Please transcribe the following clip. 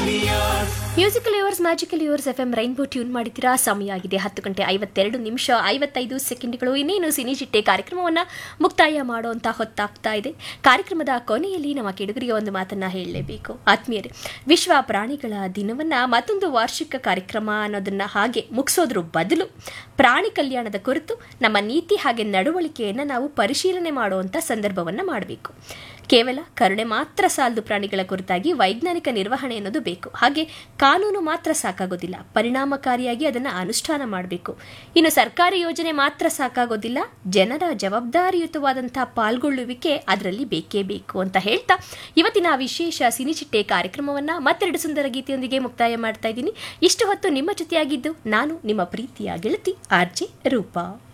musical yours magical yours F M rainbow tune ಮಾಡಿದ್ದೀರಾ ಸಮಯ ಆಗಿದೆ ಹತ್ತು ಗಂಟೆ ಐವತ್ತೆರಡು ನಿಮಿಷ ಐವತ್ತೈದು ಸೆಕೆಂಡ್ಗಳು ಇನ್ನೇನು ಸಿನಿಚಿಟ್ಟೆ ಕಾರ್ಯಕ್ರಮವನ್ನು ಮುಕ್ತಾಯ ಮಾಡುವಂತ ಹೊತ್ತಾಗ್ತಾ ಇದೆ ಕಾರ್ಯಕ್ರಮದ ಕೊನೆಯಲ್ಲಿ ನಮ್ಮ ಕೆಡುಗರಿಗೆ ಒಂದು ಮಾತನ್ನ ಹೇಳಲೇಬೇಕು ಆತ್ಮೀಯರೇ ವಿಶ್ವ ಪ್ರಾಣಿಗಳ ದಿನವನ್ನ ಮತ್ತೊಂದು ವಾರ್ಷಿಕ ಕಾರ್ಯಕ್ರಮ ಅನ್ನೋದನ್ನ ಹಾಗೆ ಮುಗಿಸೋದ್ರ ಬದಲು ಪ್ರಾಣಿ ಕಲ್ಯಾಣದ ಕುರಿತು ನಮ್ಮ ನೀತಿ ಹಾಗೆ ನಡವಳಿಕೆಯನ್ನು ನಾವು ಪರಿಶೀಲನೆ ಮಾಡುವಂತ ಸಂದರ್ಭವನ್ನ ಮಾಡಬೇಕು ಕೇವಲ ಕರುಣೆ ಮಾತ್ರ ಸಾಲದು ಪ್ರಾಣಿಗಳ ಕುರಿತಾಗಿ ವೈಜ್ಞಾನಿಕ ನಿರ್ವಹಣೆ ಅನ್ನೋದು ಬೇಕು ಹಾಗೆ ಕಾನೂನು ಮಾತ್ರ ಸಾಕಾಗೋದಿಲ್ಲ ಪರಿಣಾಮಕಾರಿಯಾಗಿ ಅದನ್ನು ಅನುಷ್ಠಾನ ಮಾಡಬೇಕು ಇನ್ನು ಸರ್ಕಾರಿ ಯೋಜನೆ ಮಾತ್ರ ಸಾಕಾಗೋದಿಲ್ಲ ಜನರ ಜವಾಬ್ದಾರಿಯುತವಾದಂತಹ ಪಾಲ್ಗೊಳ್ಳುವಿಕೆ ಅದರಲ್ಲಿ ಬೇಕೇ ಬೇಕು ಅಂತ ಹೇಳ್ತಾ ಇವತ್ತಿನ ವಿಶೇಷ ಸಿನಿಚಿಟ್ಟೆ ಕಾರ್ಯಕ್ರಮವನ್ನ ಮತ್ತೆರಡು ಸುಂದರ ಗೀತೆಯೊಂದಿಗೆ ಮುಕ್ತಾಯ ಮಾಡ್ತಾ ಇದ್ದೀನಿ ಇಷ್ಟು ಹೊತ್ತು ನಿಮ್ಮ ಜೊತೆಯಾಗಿದ್ದು ನಾನು ನಿಮ್ಮ ಪ್ರೀತಿಯ ಗೆಳತಿ ಆರ್ಜೆ ರೂಪಾ